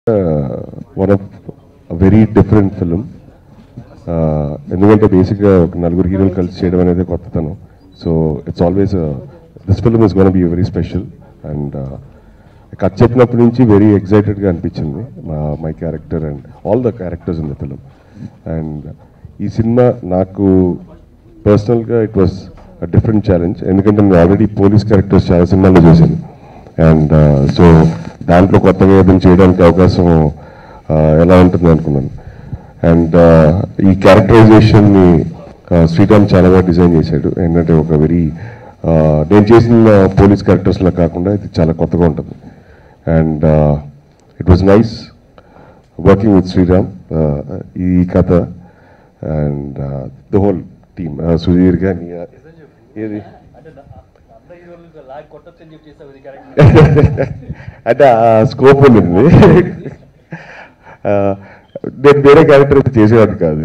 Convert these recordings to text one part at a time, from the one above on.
one of very different film ఎందుకంటే బేసిక్గా ఒక నలుగురు హీరోలు కలిసి చేయడం అనేది కొత్తతనం so it's always this film is gonna be very special and కథ చెప్పినప్పటి నుంచి వెరీ ఎగ్జైటెడ్గా అనిపించింది మా my character and all the characters in the film and ఈ సినిమా నాకు పర్సనల్గా ఇట్ వాస్ డిఫరెంట్ ఛాలెంజ్ ఎందుకంటే నేను ఆల్రెడీ పోలీస్ క్యారెక్టర్స్ చాలా సినిమాల్లో చేశాను అండ్ సో దాంట్లో కొత్తగా ఏదైనా చేయడానికి అవకాశం uh, ఎలా ఉంటుంది అనుకున్నాను అండ్ ఈ క్యారెక్టరైజేషన్ని శ్రీరామ్ చాలా బాగా డిజైన్ చేశాడు ఏంటంటే ఒక వెరీ నేను చేసిన పోలీస్ క్యారెక్టర్స్లో కాకుండా ఇది చాలా కొత్తగా ఉంటుంది and it was nice working with Sriram ఈ కథ and the whole team Sudheer కానీ ఏది అంటే ఆ స్కోప్ ఉండింది ఆ, నేను వేరే క్యారెక్టర్ అయితే చేసేవాడిని కాదు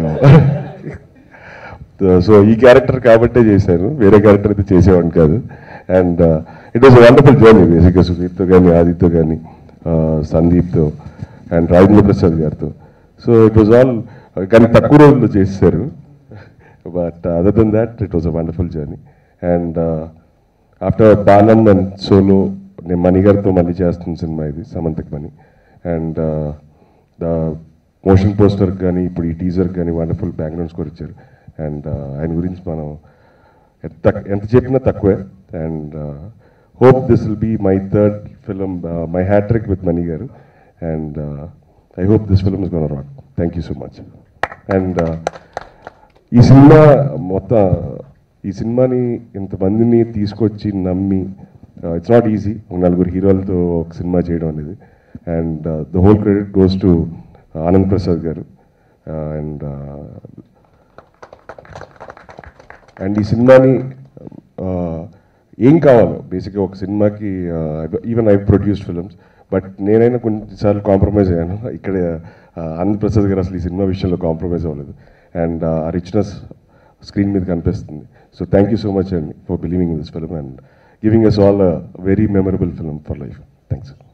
సో ఈ క్యారెక్టర్ కాబట్టే చేశాను వేరే క్యారెక్టర్ అయితే చేసేవాడిని కాదు and it was wonderful journey బేసిక్గా సుధీర్తో కానీ ఆదిత్యతో కానీ సందీప్తో అండ్ రాజేంద్ర ప్రసాద్ గారితో సో ఇట్ వాజ్ ఆల్ కానీ తక్కువ రోజుల్లో చేశారు but other than that it was a wonderful journey and after బాలం అండ్ సోలో నేను మణి గారితో మళ్ళీ చేస్తున్న సినిమా ఇది సమంతకి Mani and the motion poster కానీ ఇప్పుడు ఈ టీజర్ కానీ వండర్ఫుల్ బ్యాక్గ్రౌండ్ స్కోర్ ఇచ్చారు అండ్ ఆయన గురించి మనం ఎంత ఎంత చెప్పినా తక్కువే and hope this will be my third film my hat-trick with Mani garu and I hope this film is gonna rock thank you so much and ఈ సినిమా మొత్తం ఈ సినిమాని ఇంతమందిని తీసుకొచ్చి నమ్మి ఇట్స్ నాట్ ఈజీ నలుగురు హీరోలతో ఒక సినిమా చేయడం అనేది and the whole credit goes to Anand Prasad garu and and ఈ సినిమాని uh, ఏం కావాలో బేసిక్గా ఒక సినిమాకి even I produced films but నేనైనా కొన్నిసార్లు కాంప్రమైజ్ అయ్యాను ఇక్కడ uh, ఆనంద్ ప్రసాద్ గారు అసలు ఈ సినిమా విషయంలో కాంప్రమైజ్ అవ్వలేదు అండ్ ఆ రిచ్నెస్ స్క్రీన్ మీద కనిపిస్తుంది so thank you so much అండి for believing in this film and giving us all very memorable film for life thanks